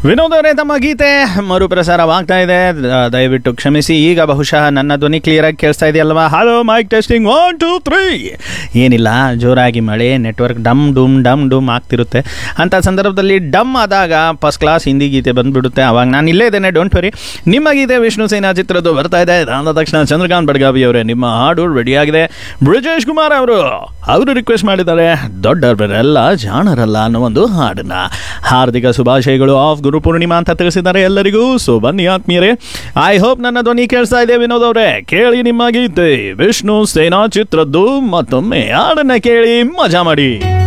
ವಿನೋದ್ ಅವರೇ ತಮ್ಮ ಗೀತೆ ಮರುಪ್ರಸಾರವಾಗ್ತಾ ಇದೆ ದ- ದಯವಿಟ್ಟು ಕ್ಷಮಿಸಿ ಈಗ ಬಹುಶಃ ನನ್ನ ಧ್ವನಿ ಕ್ಲಿಯರ್ ಆಗಿ ಕೇಳಿಸ್ತಾ ಇದೆಯಲ್ವಾ hello mike testing one two three ಏನಿಲ್ಲ ಜೋರಾಗಿ ಮಳೆ ನೆಟ್ವರ್ಕ್ ಡಮ್ ಡುಮ್ ಡಮ್ ಡುಮ್ ಆಗ್ತಿರುತ್ತೆ ಅಂಥ ಸಂದರ್ಭದಲ್ಲಿ ಡಮ್ ಆದಾಗ ಫಸ್ಟ್ ಕ್ಲಾಸ್ ಹಿಂದಿ ಗೀತೆ ಬಂದ್ಬಿಡುತ್ತೆ ಅವಾಗ ನಾನು ಇಲ್ಲೇ ಇದ್ದೇನೆ ಡೋಂಟ್ ವರಿ ನಿಮ್ಮ ಗೀತೆ ವಿಷ್ಣು ಸೇನಾ ಚಿತ್ರದ್ದು ಬರ್ತಾ ಇದೆ ಅದಾದ ತಕ್ಷಣ ಚಂದ್ರಕಾಂತ್ ಬಡ್ಗಾವಿ ಅವರೇ ನಿಮ್ಮ ಹಾಡು ರೆಡಿಯಾಗಿದೆ ಬ್ರಿಜೇಶ್ ಕುಮಾರ್ ಅವರು ಅವರು ರಿಕ್ವೆಸ್ಟ್ ಮಾಡಿದ್ದಾರೆ ದೊಡ್ಡವರೆಲ್ಲ ಜಾಣರಲ್ಲ ಅನ್ನೋ ಒಂದು ಹಾಡನ್ನ ಹಾರ್ದಿಕ ಶುಭಾಶಯಗಳು ಆಫ್ ಗುರು ಪೂರ್ಣಿಮಾ ಅಂತ ತಿಳಿಸಿದ್ದಾರೆ ಎಲ್ಲರಿಗೂ ಸೊ ಬನ್ನಿ ಆತ್ಮೀಯರೇ ಐ ಹೋಪ್ ನನ್ನ ಧ್ವನಿ ಕೇಳಿಸ್ತಾ ಇದೆ ವಿನೋದ್ ಅವರೇ ಕೇಳಿ ನಿಮ್ಮ ಗೀತೆ ವಿಷ್ಣು ಸೇನಾ ಚಿತ್ರದ್ದು ಮತ್ತೊಮ್ಮೆ ಹಾಡನ್ನ ಕೇಳಿ ಮಜಾ ಮಾಡಿ